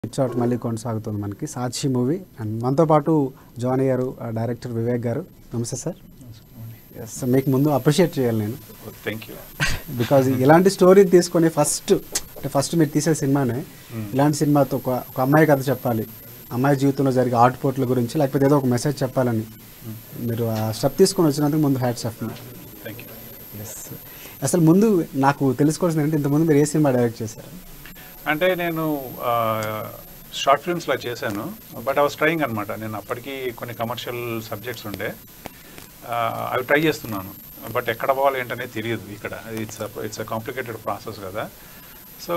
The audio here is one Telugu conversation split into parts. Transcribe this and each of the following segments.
పిచ్చౌట్ మళ్ళీ కొనసాగుతుంది మనకి సాక్షి మూవీ అండ్ మనతో పాటు జానీ గారు ఆ డైరెక్టర్ వివేక్ గారు నమస్తే సార్ ఎస్ మీకు ముందు అప్రిషియేట్ చేయాలి నేను థ్యాంక్ యూ బికాజ్ ఇలాంటి స్టోరీ తీసుకొని ఫస్ట్ అంటే ఫస్ట్ మీరు తీసే సినిమానే ఇలాంటి సినిమాతో ఒక ఒక అమ్మాయి కథ చెప్పాలి అమ్మాయి జీవితంలో జరిగే ఆటుపోట్ల గురించి లేకపోతే ఏదో ఒక మెసేజ్ చెప్పాలని మీరు ఆ స్టెప్ తీసుకొని వచ్చినందుకు ముందు hats off thank you yes అసలు ముందు నాకు తెలుసుకోవాల్సింది ఏంటంటే ఇంతకుముందు మీరు ఏ సినిమా డైరెక్ట్ చేశారు అంటే నేను షార్ట్ ఫిల్మ్స్లో చేశాను బట్ ఐ వాస్ ట్రయింగ్ అనమాట నేను అప్పటికి కొన్ని కమర్షియల్ సబ్జెక్ట్స్ ఉండే ఆ, అవి ట్రై చేస్తున్నాను బట్ ఎక్కడ పోవాలి ఏంటనేది తెలియదు ఇక్కడ it's it's a complicated process కదా సో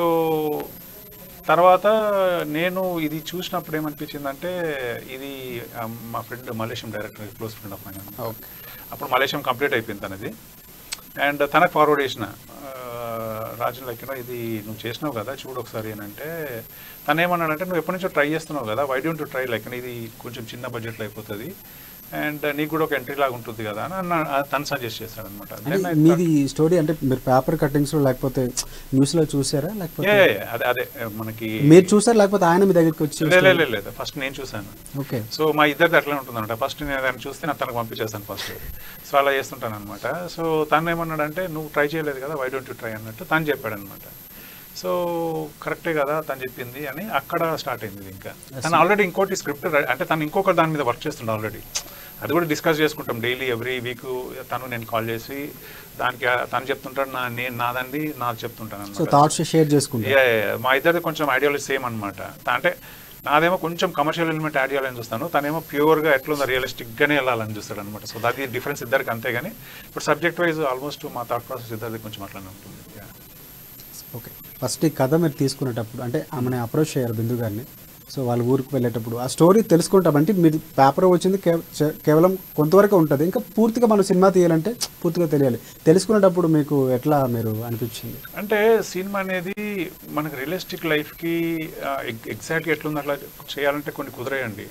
తర్వాత నేను ఇది చూసినప్పుడు ఏమనిపించిందంటే ఇది ఆ, మా friend Mallesham director close friend of mine okay అప్పుడు మలేషియం కంప్లీట్ అయిపోయింది తనది అండ్ తనకు ఫార్వర్డ్ చేసిన ఆ, రాజు లెక్కన ఇది నువ్వు చేసినావు కదా చూడు ఒకసారి అని అంటే తను ఏమన్నాడంటే నువ్వు ఎప్పటి నుంచో ట్రై చేస్తున్నావు కదా వై డోంట్ ట్రై లైక్ ఇది కొంచెం చిన్న బడ్జెట్లో అయిపోతుంది అండ్ నీకు కూడా ఒక ఎంట్రీ లాగా ఉంటుంది కదా అని అన్న తను సజెస్ట్ చేశాడు అనమాట అంటే మీది స్టోరీ అంటే మీరు పేపర్ కట్టింగ్స్ లేకపోతే న్యూస్ లో చూసారా లేకపోతే అదే అదే మనకి మీరు చూసారా లేకపోతే ఆయన మీ దగ్గరికి వచ్చి లే- లే- లే- లేదు ఫస్ట్ నేను చూశాను ఓకే సో మా ఇద్దరిది అట్లనే ఉంటుందన్నమాట ఫస్ట్ నేను దాన్ని చూస్తే నేను తనకు పంపించేస్తాను ఫస్ట్ సో అలా చేస్తుంటాను అనమాట సో తను ఏమన్నాడంటే నువ్వు ట్రై చేయలేదు కదా వై డోంట్ యూ ట్రై అన్నట్టు తను చెప్పాడు అనమాట సో కరెక్టే కదా తను చెప్పింది అని అక్కడ స్టార్ట్ అయింది ఇది ఇంకా తను ఆల్రెడీ ఇంకోటి స్క్రిప్ట్ అంటే తను ఇంకొక దాని మీద వర్క్ చేస్తుండే ఆల్రెడీ అది కూడా డిస్కస్ చేసుకుంటాం డైలీ ఎవ్రీ వీక్ తను నేను కాల్ చేసి దానికి ఆ- తను చెప్తుంటాడు నా నేను నాదండి నాకు చెప్తుంటాను సో అనమాట థాట్స్ షేర్ చేసుకుంటారు యా, యా, యా. మా ఇద్దరిది కొంచెం ఐడియాలజీ సేమ్ అనమాట అంటే నాదేమో కొంచెం కమర్షియల్ ఎలిమెంట్ యాడ్ చేయాలని చూస్తాను తనేమో ప్యూర్గా ఎట్లుందో రియలిస్టిక్గానే వెళ్ళాలని చూస్తాడు అనమాట సో అది డిఫరెన్స్ ఇద్దరికి అంతే కానీ ఇప్పుడు సబ్జెక్ట్ వైజ్ ఆల్మోస్ట్ మా థాట్ ప్రాసెస్ ఇద్దరిది కొంచెం అట్లానే ఉంటుంది యా. ఓకే ఫస్ట్ ఈ కథ మీరు తీసుకునేటప్పుడు అంటే ఆమెను అప్రోచ్ చేయారు బిందు గారిని సో వాళ్ళ ఊరికి వెళ్ళేటప్పుడు ఆ స్టోరీ తెలుసుకుంటాం అంటే మీరు పేపర్ వచ్చింది కేవ- చే- కేవలం కొంతవరకు ఉంటుంది ఇంకా పూర్తిగా మనం సినిమా తీయాలంటే పూర్తిగా తెలియాలి తెలుసుకునేటప్పుడు మీకు ఎట్లా మీరు అనిపించింది అంటే సినిమా అనేది మనకి రియలిస్టిక్ లైఫ్కి ఎగ్జాక్ట్గా ఎట్లుంది అట్లా చేయాలంటే కొన్ని కుదరేయండి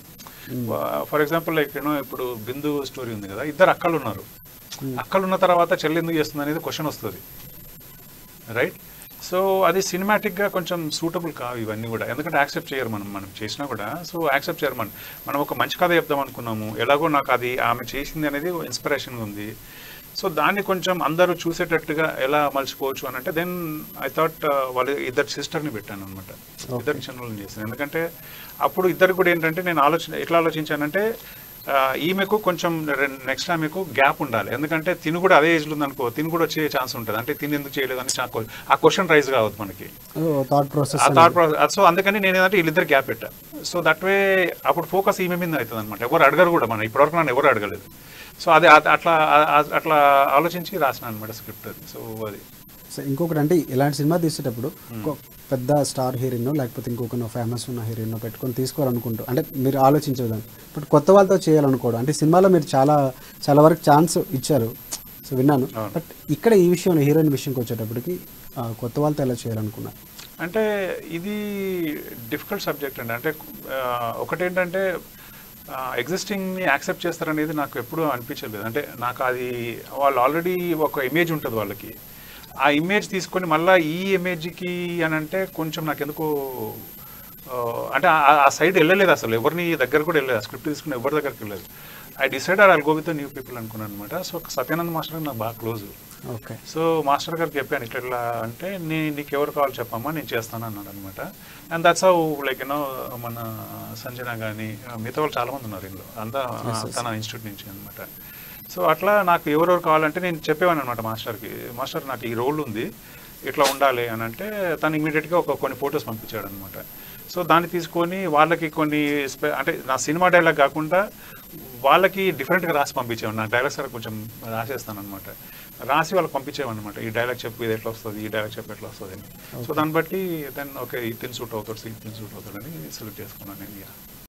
ఫర్ ఎగ్జాంపుల్ లైక్ యూనో ఇప్పుడు బిందు స్టోరీ ఉంది కదా ఇద్దరు అక్కలు ఉన్నారు అక్కలు ఉన్న తర్వాత చెల్లి ఎందుకు చేస్తుంది అనేది క్వశ్చన్ వస్తుంది రైట్ సో అది సినిమాటిక్గా కొంచెం సూటబుల్ కావు ఇవన్నీ కూడా ఎందుకంటే యాక్సెప్ట్ చేయరు మనం మనం చేసినా కూడా సో యాక్సెప్ట్ చేయరు మనం మనం ఒక మంచి కథ చెప్దాం అనుకున్నాము ఎలాగో నాకు అది ఆమె చేసింది అనేది ఇన్స్పిరేషన్గా ఉంది సో దాన్ని కొంచెం అందరూ చూసేటట్టుగా ఎలా మలుచుకోవచ్చు అని అంటే దెన్ ఐ థాట్ వాళ్ళ ఇద్దరు సిస్టర్ని పెట్టాను అనమాట ఇద్దరు చిన్నలను చేశాను ఎందుకంటే అప్పుడు ఇద్దరు కూడా ఏంటంటే నేను ఆలోచన ఎట్లా ఆలోచించానంటే ఆ, ఈమెకు కొంచెం నెక్స్ట్ ఆమెకు గ్యాప్ ఉండాలి ఎందుకంటే తిను కూడా అదే ఏజ్లో ఉందనుకో తిను కూడా వచ్చే ఛాన్స్ ఉంటుంది అంటే తిని ఎందుకు చేయలేదు అని చా- ఆ క్వశ్చన్ రైజ్ కావద్దు మనకి థాట్ ప్రాసెస్ ఆ థాట్ ప్రాసెస్ సో అందుకని నేను ఏంటంటే వీళ్ళిద్దరు గ్యాప్ పెట్టా సో దట్ వే అప్పుడు ఫోకస్ ఈమె మీద అవుతుంది అనమాట ఎవరు అడగరు కూడా మనం ఇప్పటివరకు నన్ను ఎవరు అడగలేదు సో అది అ- అట్లా అ- అట్లా ఆలోచించి రాసిన అనమాట స్క్రిప్ట్ అది సో అది సో ఇంకొకటి అంటే ఇలాంటి సినిమా తీసేటప్పుడు ఒక పెద్ద స్టార్ హీరోయిన్ లేకపోతే ఇంకొక ఫేమస్ ఉన్న హీరోయిన్ పెట్టుకొని తీసుకోవాలనుకుంటూ అంటే మీరు ఆలోచించేదాన్ని బట్ కొత్త వాళ్ళతో చేయాలనుకోవడం అంటే సినిమాలో మీరు చాలా చాలా వరకు ఛాన్స్ ఇచ్చారు సో విన్నాను బట్ ఇక్కడ ఈ విషయం హీరోయిన్ విషయంకి వచ్చేటప్పటికి ఆ, కొత్త వాళ్ళతో ఎలా చేయాలనుకున్నారు అంటే ఇది డిఫికల్ట్ సబ్జెక్ట్ అండి అంటే ఆ, ఒకటేంటంటే ఎగ్జిస్టింగ్ని యాక్సెప్ట్ చేస్తారనేది నాకు ఎప్పుడూ అనిపించలేదు అంటే నాకు అది వాళ్ళు ఆల్రెడీ ఒక ఇమేజ్ ఉంటుంది వాళ్ళకి ఆ ఇమేజ్ తీసుకొని మళ్ళీ ఈ ఇమేజ్కి అని అంటే కొంచెం నాకు ఎందుకో ఆ, అంటే ఆ- ఆ సైడ్ వెళ్ళలేదు అసలు ఎవరిని దగ్గర కూడా వెళ్ళలేదు స్క్రిప్ట్ తీసుకుని ఎవరి దగ్గరికి వెళ్ళలేదు I decide I go with new people అనుకున్నాను అనమాట సో సత్యానంద్ మాస్టర్ నాకు బాగా క్లోజ్ ఓకే సో మాస్టర్ గారికి చెప్పాను ఇట్లా ఇట్లా అంటే నీ నీకు ఎవరు కావాలి చెప్పమ్మా నేను చేస్తాను అన్నాడు అనమాట and that's how like you know మన సంజన కానీ మిగతా వాళ్ళు చాలా మంది ఉన్నారు ఇందులో అంతా తన ఇన్స్టిట్యూట్ నుంచి అనమాట సో అట్లా నాకు ఎవరెవరు కావాలంటే నేను చెప్పేవాను అనమాట మాస్టర్కి మాస్టర్ నాకు ఈ రోల్ ఉంది ఇట్లా ఉండాలి అని అంటే తను ఇమీడియట్గా ఒక కొన్ని ఫొటోస్ పంపించాడు అనమాట సో దాన్ని తీసుకొని వాళ్ళకి కొన్ని స్పె- అంటే నా సినిమా డైలాగ్ కాకుండా వాళ్ళకి డిఫరెంట్గా రాసి పంపించేవాడు నా డైలాగ్ సార్ కొంచెం రాసేస్తాను అనమాట రాసి వాళ్ళకి పంపించేవాడు అనమాట ఈ డైలాగ్ చెప్పు ఇది ఎట్లా వస్తుంది ఈ డైలాగ్ చెప్పు ఎట్లా వస్తుంది అని సో దాన్ని బట్టి దెన్ ఓకే ఈ తిన్ సూట్ అవుతాడు ఈ తిన్ సూట్ అవుతాడని సెలెక్ట్ చేసుకున్నాను నేను ఇక.